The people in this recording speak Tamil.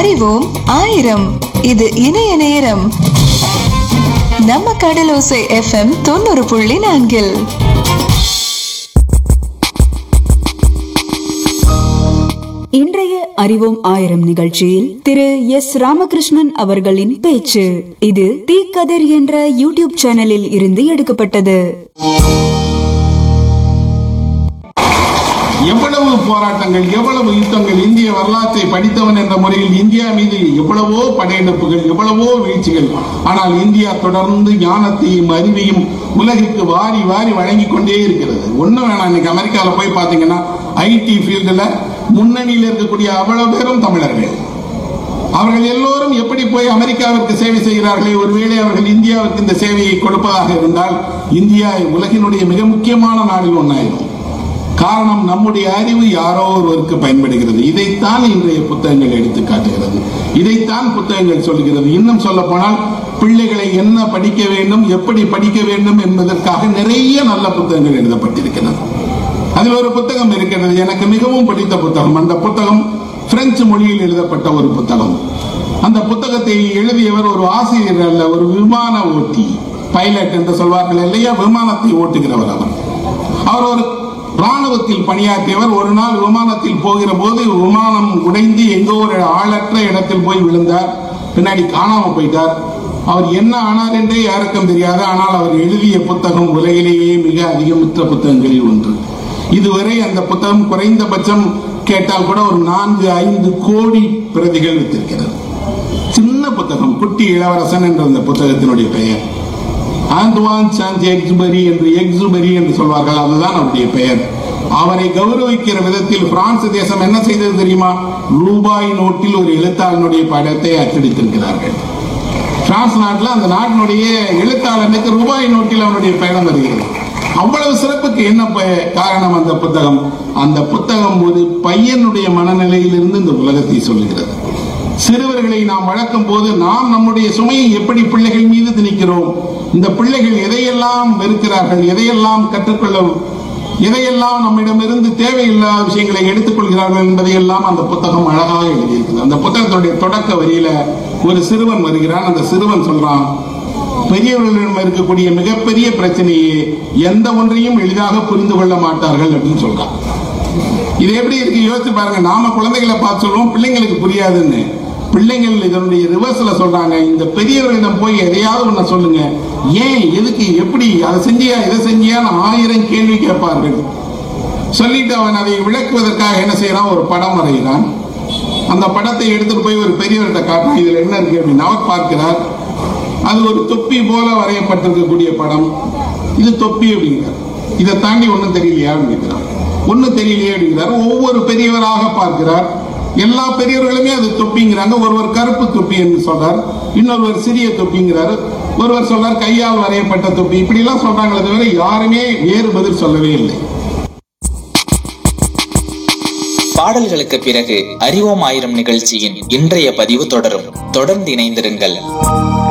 அறிவோம் ஆயிரம் இது இணைய நேரம் நம்ம கடலோசை எஃப்எம் தொண்ணூறு புள்ளி நான்கில் இன்றைய அறிவோம் ஆயிரம் நிகழ்ச்சியில் திரு எஸ் ராமகிருஷ்ணன் அவர்களின் பேச்சு இது தீக்கதிர் என்ற யூடியூப் சேனலில் இருந்து எடுக்கப்பட்டது எவ்வளவு போராட்டங்கள் எவ்வளவு யுத்தங்கள் இந்திய வரலாற்றை படித்தவன் என்ற முறையில் இந்தியா மீது எவ்வளவோ படையெடுப்புகள் எவ்வளவோ வீழ்ச்சிகள் ஆனால் இந்தியா தொடர்ந்து ஞானத்தையும் அறிவையும் உலகிற்கு வாரி வாரி வழங்கி கொண்டே இருக்கிறது ஒண்ணு வேணாம் இன்னைக்கு அமெரிக்கால போய் பாத்தீங்கன்னா ஐடி ஃபீல்டுல முன்னணியில் இருக்கக்கூடிய அவ்வளவு பேரும் தமிழர்கள் அவர்கள் எல்லோரும் எப்படி போய் அமெரிக்காவிற்கு சேவை செய்கிறார்களே ஒருவேளை அவர்கள் இந்தியாவிற்கு இந்த சேவையை கொடுப்பதாக இருந்தால் இந்தியா உலகினுடைய மிக முக்கியமான நாடில் ஒன்றாயிரும் காரணம் நம்முடைய அறிவு யாரோ ஒருவருக்கு பயன்படுகிறது இதைத்தான் இன்றைய புத்தகங்கள் எடுத்து காட்டுகிறது இதைத்தான் புத்தகங்கள் சொல்கிறது இன்னும் சொல்ல போனால் பிள்ளைகளை என்ன படிக்க வேண்டும் எப்படி படிக்க வேண்டும் என்பதற்காக நிறைய நல்ல புத்தகங்கள் எழுதப்பட்டிருக்கிறது அதில் ஒரு புத்தகம் இருக்கிறது எனக்கு மிகவும் பிடித்த புத்தகம் அந்த புத்தகம் பிரெஞ்சு மொழியில் எழுதப்பட்ட ஒரு புத்தகம் அந்த புத்தகத்தை எழுதியவர் ஒரு ஆசிரியர் அல்ல ஒரு விமான ஓட்டி பைலட் என்று சொல்வார்கள் இல்லையா விமானத்தை ஓட்டுகிறவர் அவர் அவர் ஒரு ராணுவத்தில் பணியாற்றியவர் ஒரு நாள் விமானத்தில் போகிற போது விமானம் உடைந்து எங்கோ ஒரு ஆளற்ற இடத்தில் போய் விழுந்தார் பின்னாடி காணாம போயிட்டார் அவர் என்ன ஆனார் என்றே யாருக்கும் தெரியாது ஆனால் அவர் எழுதிய புத்தகம் உலகிலேயே மிக அதிகமற்ற புத்தகங்களில் ஒன்று இதுவரை அந்த புத்தகம் குறைந்தபட்சம் கேட்டால் கூட ஒரு நான்கு ஐந்து கோடி பிரதிகள் வித்திருக்கிறது சின்ன புத்தகம் குட்டி இளவரசன் என்ற அந்த புத்தகத்தினுடைய பெயர் ஆந்துவான் சாந்தி எக்ஸுபரி என்று எக்ஸுபரி என்று சொல்வார்கள் அதுதான் அவருடைய பெயர் அவரை கௌரவிக்கிற விதத்தில் பிரான்ஸ் தேசம் என்ன செய்தது தெரியுமா ரூபாய் நோட்டில் ஒரு எழுத்தாளனுடைய படத்தை அச்சடித்திருக்கிறார்கள் பிரான்ஸ் நாட்டில் அந்த நாட்டினுடைய எழுத்தாளனுக்கு ரூபாய் நோட்டில் அவனுடைய பயணம் வருகிறது அவ்வளவு சிறப்புக்கு என்ன ப- காரணம் அந்த புத்தகம் அந்த புத்தகம் ஒரு பையனுடைய மனநிலையிலிருந்து இந்த உலகத்தை சொல்லுகிறது சிறுவர்களை நாம் வளர்க்கும் போது நாம் நம்முடைய சுமையை எப்படி பிள்ளைகள் மீது திணிக்கிறோம் இந்த பிள்ளைகள் எதையெல்லாம் வெறுக்கிறார்கள் எதையெல்லாம் கற்றுக்கொள்ள எதையெல்லாம் நம்மிடமிருந்து தேவையில்லாத விஷயங்களை எடுத்துக்கொள்கிறார்கள் என்பதையெல்லாம் அந்த புத்தகம் அழகாக எழுதியிருக்கிறது அந்த புத்தகத்துடைய தொடக்க வரியில ஒரு சிறுவன் வருகிறான் அந்த சிறுவன் சொல்றான் பெரியவர்களிடம் இருக்கக்கூடிய மிகப்பெரிய பிரச்சனையே எந்த ஒன்றையும் எளிதாக புரிந்து கொள்ள மாட்டார்கள் அப்படின்னு சொல்றான் இது எப்படி இருக்கு யோசிச்சு பாருங்க நாம குழந்தைகளை பார்த்து சொல்லுவோம் பிள்ளைங்களுக்கு புரியாதுன்னு பிள்ளைங்கள் இதனுடைய ரிவர்ஸ்ல சொல்றாங்க இந்த பெரியவர்களிடம் போய் எதையாவது ஒண்ண சொல்லுங்க ஏன் எதுக்கு எப்படி அதை செஞ்சியா இதை செஞ்சியான்னு ஆயிரம் கேள்வி கேட்பார்கள் சொல்லிட்டு அவன் அதை விளக்குவதற்காக என்ன செய்யறான் ஒரு படம் வரைகிறான் அந்த படத்தை எடுத்துட்டு போய் ஒரு பெரியவர்கிட்ட காட்டுறான் இதுல என்ன இருக்கு அப்படின்னு அவர் பார்க்கிறார் அது ஒரு தொப்பி போல வரையப்பட்டிருக்கக்கூடிய படம் இது தொப்பி அப்படிங்கிறார் இதை தாண்டி ஒண்ணும் தெரியலையா அப்படிங்கிறார் ஒண்ணும் தெரியலையே அப்படிங்கிறார் ஒவ்வொரு பெரியவராக பார்க்கிறார் எல்லா பெரியவர்களுமே அது தொப்பிங்கிறாங்க ஒருவர் கருப்பு தொப்பி என்று சொல்றார் இன்னொருவர் சிறிய தொப்பிங்கிறார் ஒருவர் சொல்றார் கையால் வரையப்பட்ட தொப்பி இப்படி எல்லாம் சொல்றாங்களே தவிர யாருமே வேறு பதில் சொல்லவே இல்லை பாடல்களுக்கு பிறகு அறிவோம் ஆயிரம் நிகழ்ச்சியின் இன்றைய பதிவு தொடரும் தொடர்ந்து இணைந்திருங்கள்